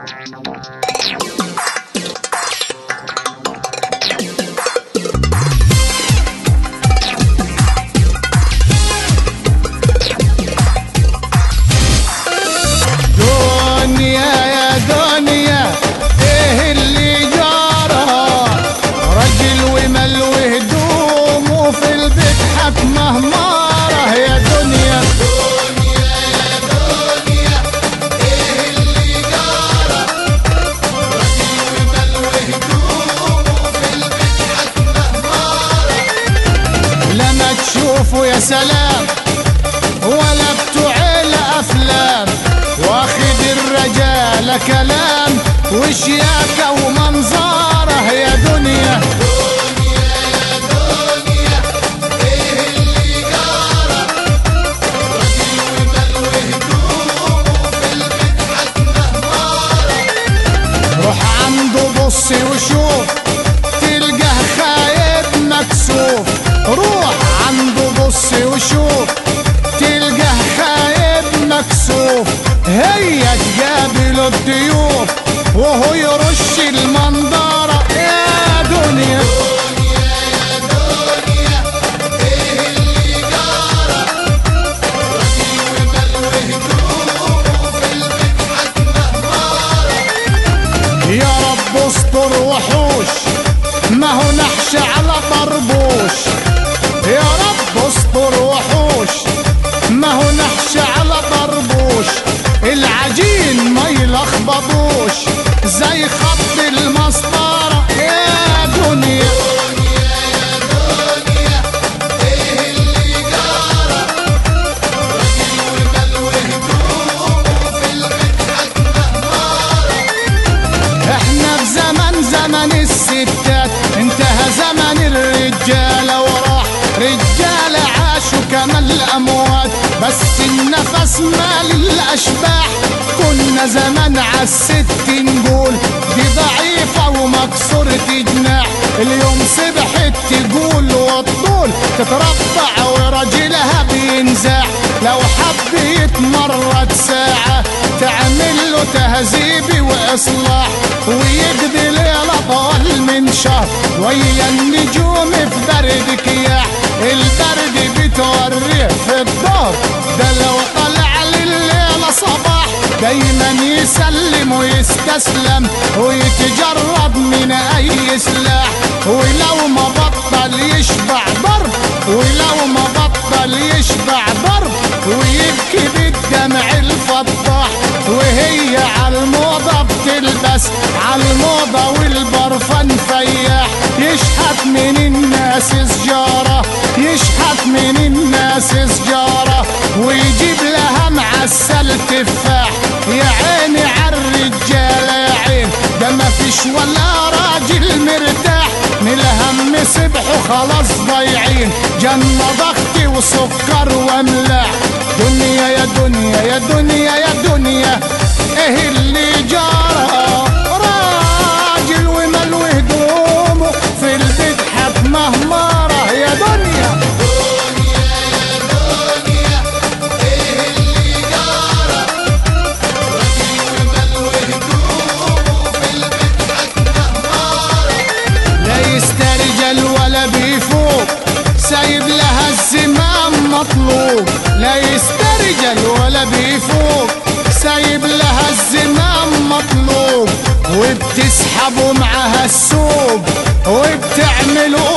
دنيا يا دنيا ايه اللي جرى رجل ومل وهدومه في البيت حكمه مهمارة يا دنيا لما تشوفوا يا سلام ولا بتوع الافلام واخد الرجال كلام وشياكة ومنظره يا دنيا روح عنده بص وشوف تلقاه خايب مكسوف روح عنده بص وشوف تلقاه خايب مكسوف هي تقابل الضيوف وهو يرش المنظرة يا دنيا يا رب استر وحوش ما هو نحش على طربوش يا رب استر وحوش ما هو نحش على طربوش العجين ما يلخبطوش زي خط المسطرة يا دنيا احنا في زمن زمن الستات انتهى زمن الرجالة وراح رجالة عاشوا كما الأموات بس النفس مال الأشباح كنا زمان عالست نقول دي ضعيفة ومكسورة جناح اليوم سبحت تقول والطول تتربع ورجلها بينزاح لو حب يتمرد ساعة تعمل له تهذيب وإصلاح ويقضي ليلة طول من شهر ويا النجوم في برد كياح البرد بتوريه في الظهر ده لو طلع لليلة صباح دايما يسلم ويستسلم ويتجرد من اي سلاح ولو ما بطل يشبع ضرب ولو ما بطل يشبع ضرب ويبكي بالدمع الفضاح وهي عالموضة بتلبس عالموضة والبرفان فياح يشحت من الناس سجارة يشحت من الناس سجارة ويجيب لها معسل تفاح يا عيني عالرجالة يا عين ده ما فيش ولا راجل مرتاح من الهم سبحوا خلاص ضايعين جنة ضغط وسكر واملاح دنيا يا دنيا يا دنيا يا دنيا ايه اللي جرى راجل ومال وهدومه في البيت حتمه مهمارة يا دنيا لا يسترجل ولا بيفوق سايب لها الزمام مطلوب لا يسترجل ولا بيفوق سايب لها الزمام مطلوب وبتسحبوا معها السوق وبتعملوا